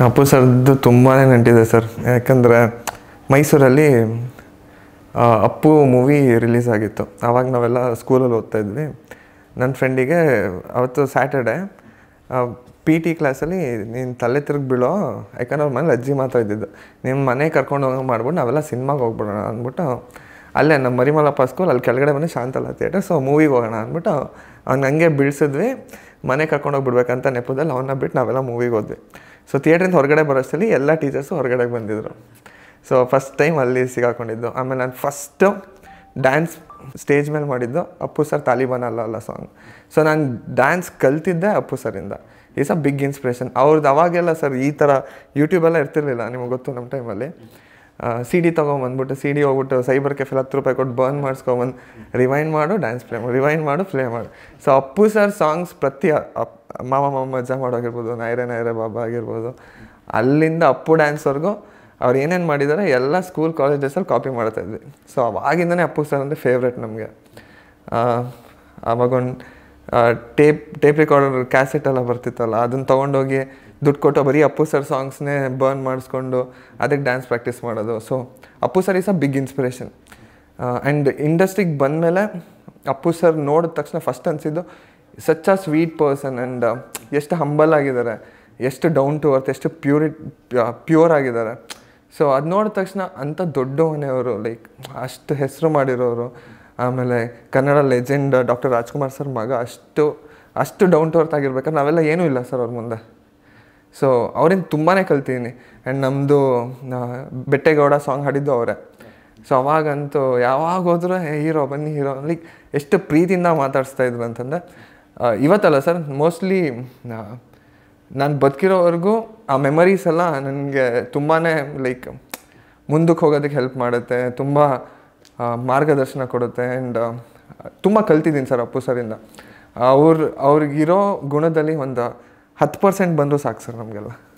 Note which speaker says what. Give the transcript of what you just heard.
Speaker 1: ಅಪ್ಪು ಸರ್ದು ತುಂಬಾ ನೆಂಟಿದೆ ಸರ್ ಯಾಕಂದರೆ ಮೈಸೂರಲ್ಲಿ ಆ, ಅಪ್ಪು ಮೂವಿ ರಿಲೀಸ್ ಆಗಿತ್ತು ಆವಾಗ ನಾವೆಲ್ಲ ಸ್ಕೂಲಲ್ಲಿ ಓದ್ತಾ ಇದ್ವಿ ನನ್ನ ಫ್ರೆಂಡಿಗೆ ಅವತ್ತು ಸ್ಯಾಟರ್ಡೆ ಪಿ ಟಿ ಕ್ಲಾಸಲ್ಲಿ ನೀನು ತಲೆ ತಿರುಗಿ ಬೀಳೋ ಯಾಕಂದ್ರೆ ಅವ್ರ ಮನೇಲಿ ಅಜ್ಜಿ ಮಾತ್ರ ಇದ್ದಿದ್ದು ನಿಮ್ಮ ಮನೆ ಕರ್ಕೊಂಡು ಹೋಗೋ ಮಾಡ್ಬಿಟ್ಟು ನಾವೆಲ್ಲ ಸಿನಿಮಾಗೆ ಹೋಗ್ಬಿಡೋಣ ಅಂದ್ಬಿಟ್ಟು ಅಲ್ಲೇ ನಮ್ಮ ಮರಿಮಲಪ್ಪ ಸ್ಕೂಲ್ ಅಲ್ಲಿ ಕೆಳಗಡೆ ಬಂದು ಶಾಂತಲಾ ಥಿಯೇಟರ್ ಸೊ ಮೂವಿಗೆ ಹೋಗೋಣ ಅಂದ್ಬಿಟ್ಟು ಅವ್ನು ಹಂಗೆ ಬೀಳ್ಸಿದ್ವಿ ಮನೆ ಕರ್ಕೊಂಡೋಗಿ ಬಿಡ್ಬೇಕಂತ ನೆಪದಲ್ಲಿ ಅವನ್ನ ಬಿಟ್ಟು ನಾವೆಲ್ಲ ಮೂವಿಗೆ ಹೋದ್ವಿ ಸೊ ಥಿಯೇಟ್ರಿಂದ ಹೊರಗಡೆ ಬರೋಷ್ಟರಲ್ಲಿ ಎಲ್ಲ ಟೀಚರ್ಸು ಹೊರಗಡೆ ಬಂದಿದ್ರು ಸೊ ಫಸ್ಟ್ ಟೈಮ್ ಅಲ್ಲಿ ಸಿಗಾಕೊಂಡಿದ್ದು ಆಮೇಲೆ ನಾನು ಫಸ್ಟು ಡ್ಯಾನ್ಸ್ ಸ್ಟೇಜ್ ಮೇಲೆ ಮಾಡಿದ್ದು ಅಪ್ಪು ಸರ್ ತಾಲಿಬಾನ್ ಅಲ್ಲ ಅಲ್ಲ ಸಾಂಗ್ ಸೊ ನಾನು ಡ್ಯಾನ್ಸ್ ಕಲ್ತಿದ್ದೆ ಅಪ್ಪು ಸರಿಂದ ಈಸ್ ಅ ಬಿಗ್ ಇನ್ಸ್ಪಿರೇಷನ್ ಅವ್ರದ್ದು ಅವಾಗೆಲ್ಲ ಸರ್ ಈ ಥರ ಯೂಟ್ಯೂಬೆಲ್ಲ ಇರ್ತಿರ್ಲಿಲ್ಲ ನಿಮಗೆ ಗೊತ್ತು ನಮ್ಮ ಟೈಮಲ್ಲಿ ಸಿ ಡಿ ತೊಗೊಂಬಂದ್ಬಿಟ್ಟು ಸಿ ಡಿ ಹೋಗ್ಬಿಟ್ಟು ಸೈಬರ್ ಕೆಫೆಲ್ ಹತ್ತು ರೂಪಾಯಿ ಕೊಟ್ಟು ಬರ್ನ್ ಮಾಡಿಸ್ಕೊಂಬಂದು ರಿವೈಂಡ್ ಮಾಡು ಡ್ಯಾನ್ಸ್ ಪ್ಲೇ ಮಾಡು ರಿವೈಂಡ್ ಮಾಡು ಪ್ಲೇ ಮಾಡು ಸೊ ಅಪ್ಪು ಸರ್ ಸಾಂಗ್ಸ್ ಪ್ರತಿ ಅಪ್ ಮಾಮ ಮಾಮ ಮಜ್ಜಾ ಮಾಡೋಗಿರ್ಬೋದು ನೈರೆ ನೈರೆ ಬಾಬಾ ಆಗಿರ್ಬೋದು ಅಲ್ಲಿಂದ ಅಪ್ಪು ಡ್ಯಾನ್ಸ್ವರೆಗೂ ಅವ್ರು ಏನೇನು ಮಾಡಿದ್ದಾರೆ ಎಲ್ಲ ಸ್ಕೂಲ್ ಕಾಲೇಜಸಲ್ಲಿ ಕಾಪಿ ಮಾಡ್ತಾ ಇದ್ವಿ ಸೊ ಅವಾಗಿಂದನೇ ಅಪ್ಪು ಸರ್ ಅಂದರೆ ಫೇವ್ರೆಟ್ ನಮಗೆ ಅವಾಗೊಂದು ಟೇಪ್ ಟೇಪ್ ರೆಕಾರ್ಡರ್ ಕ್ಯಾಸೆಟ್ ಎಲ್ಲ ಬರ್ತಿತ್ತಲ್ಲ ಅದನ್ನು ತೊಗೊಂಡೋಗಿ ದುಡ್ಡು ಕೊಟ್ಟು ಬರೀ ಅಪ್ಪು ಸರ್ ಸಾಂಗ್ಸ್ನೇ ಬರ್ನ್ ಮಾಡಿಸ್ಕೊಂಡು ಅದಕ್ಕೆ ಡ್ಯಾನ್ಸ್ ಪ್ರಾಕ್ಟೀಸ್ ಮಾಡೋದು so Appu sir is a big inspiration and ಇಂಡಸ್ಟ್ರಿಗೆ ಬಂದಮೇಲೆ ಅಪ್ಪು ಸರ್ ನೋಡಿದ ತಕ್ಷಣ ಫಸ್ಟ್ ಅನಿಸಿದ್ದು such a sweet person and ಎಷ್ಟು ಹಂಬಲ್ ಆಗಿದ್ದಾರೆ ಎಷ್ಟು ಡೌನ್ ಟು ಅರ್ತ್ ಎಷ್ಟು ಪ್ಯೂರಿ ಪ್ಯೂರ್ ಆಗಿದ್ದಾರೆ ಸೊ ಅದು ನೋಡಿದ ತಕ್ಷಣ ಅಂಥ ದೊಡ್ಡ ಮನೆಯವರು ಲೈಕ್ ಅಷ್ಟು ಹೆಸರು ಮಾಡಿರೋರು ಆಮೇಲೆ Kannada legend doctor Rajkumar sir ಮಗ ಅಷ್ಟು ಅಷ್ಟು ಡೌನ್ ಟು ಅರ್ತ್ ಆಗಿರ್ಬೇಕಾದ್ರೆ ನಾವೆಲ್ಲ ಏನೂ ಇಲ್ಲ ಸರ್ ಅವ್ರ ಮುಂದೆ ಸೊ ಅವರಿಂದ ತುಂಬಾ ಕಲ್ತಿದ್ದೀನಿ ಆ್ಯಂಡ್ ನಮ್ಮದು ಬೆಟ್ಟೇಗೌಡ ಸಾಂಗ್ ಹಾಡಿದ್ದು ಅವರೇ ಸೊ ಅವಾಗಂತೂ ಯಾವಾಗ ಹೋದ್ರೂ ಹೀರೋ ಬನ್ನಿ ಹೀರೋ ಲೈಕ್ ಎಷ್ಟು ಪ್ರೀತಿಯಿಂದ ಮಾತಾಡಿಸ್ತಾ ಇದ್ರು ಅಂತಂದರೆ ಆ, ಇವತ್ತಲ್ಲ ಸರ್ ಮೋಸ್ಟ್ಲಿ ನಾನು ಬದುಕಿರೋವರೆಗೂ ಆ ಮೆಮರೀಸ್ ಎಲ್ಲ ನನಗೆ ತುಂಬಾ ಲೈಕ್ ಮುಂದಕ್ಕೆ ಹೋಗೋದಕ್ಕೆ ಹೆಲ್ಪ್ ಮಾಡುತ್ತೆ ತುಂಬ ಆ, ಮಾರ್ಗದರ್ಶನ ಕೊಡುತ್ತೆ ಆ್ಯಂಡ್ ತುಂಬ ಕಲ್ತಿದ್ದೀನಿ ಸರ್ ಅಪ್ಪು ಸರಿಂದ ಅವ್ರು ಅವ್ರಿಗಿರೋ ಗುಣದಲ್ಲಿ ಒಂದು ಹತ್ತು ಪರ್ಸೆಂಟ್ ಬಂದರೂ ಸಾಕು ಸರ್ ನಮಗೆಲ್ಲ